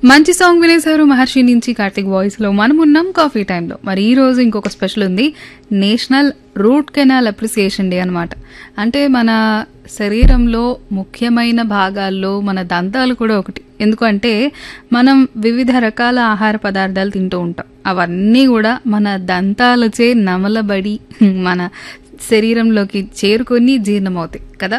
మంచి సాంగ్ వినేశారు మహర్షి నుంచి కార్తిక్ వాయిస్ లో మనం ఉన్నాం కాఫీ టైంలో మరి ఈ రోజు ఇంకొక స్పెషల్ ఉంది national root canal appreciation day అన్నమాట అంటే మన శరీరంలో ముఖ్యమైన భాగాల్లో మన దంతాలు కూడా ఒకటి ఎందుకంటే మనం వివిధ రకాల ఆహార పదార్థాలు తింటూ ఉంటాం అవన్నీ కూడా మన దంతాలచే నమలబడి మన శరీరంలోకి చేరుకొని జీర్ణమవుతాయి కదా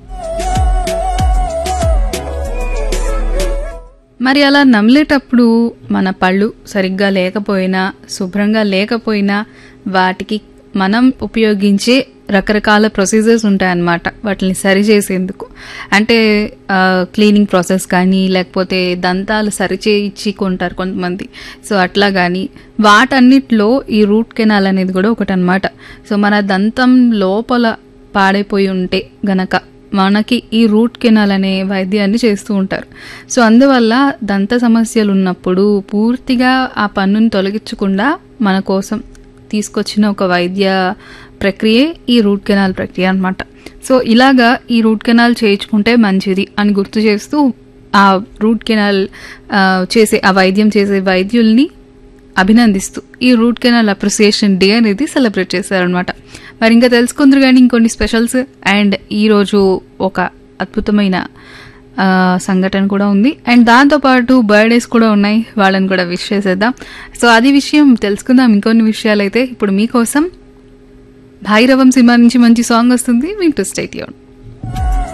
మరి అలా నమిలేటప్పుడు మన పళ్ళు సరిగ్గా లేకపోయినా శుభ్రంగా లేకపోయినా వాటికి మనం ఉపయోగించే రకరకాల ప్రొసీజర్స్ ఉంటాయన్నమాట వాటిని సరిచేసేందుకు అంటే క్లీనింగ్ ప్రాసెస్ కానీ లేకపోతే దంతాలు సరిచేయించి కొంటారు కొంతమంది సో అట్లా కానీ వాటన్నిటిలో ఈ రూట్ కెనాల్ అనేది కూడా ఒకటి అనమాట సో మన దంతం లోపల పాడైపోయి ఉంటే గనక మనకి ఈ రూట్ కెనాల్ అనే వైద్యాన్ని చేస్తూ ఉంటారు సో అందువల్ల దంత సమస్యలు ఉన్నప్పుడు పూర్తిగా ఆ పన్నుని తొలగించకుండా మన కోసం తీసుకొచ్చిన ఒక వైద్య ప్రక్రియే ఈ రూట్ కెనాల్ ప్రక్రియ అనమాట సో ఇలాగా ఈ రూట్ కెనాల్ చేయించుకుంటే మంచిది అని గుర్తు చేస్తూ ఆ రూట్ కెనాల్ ఆ, చేసే ఆ వైద్యం చేసే వైద్యుల్ని అభినందిస్తూ ఈ రూట్ కెనాల్ అప్రిసియేషన్ డే అనేది సెలబ్రేట్ చేశారనమాట మరి ఇంకా తెలుసుకుందరు కానీ ఇంకొన్ని స్పెషల్స్ అండ్ ఈరోజు ఒక అద్భుతమైన ఆ, సంఘటన కూడా ఉంది అండ్ దాంతోపాటు బర్త్డేస్ కూడా ఉన్నాయి వాళ్ళని కూడా విష్ చేసేద్దాం సో అది విషయం తెలుసుకుందాం ఇంకొన్ని విషయాలు అయితే ఇప్పుడు మీకోసం భైరవం సినిమా నుంచి మంచి సాంగ్ వస్తుంది వింటూ స్టేట్ యూన్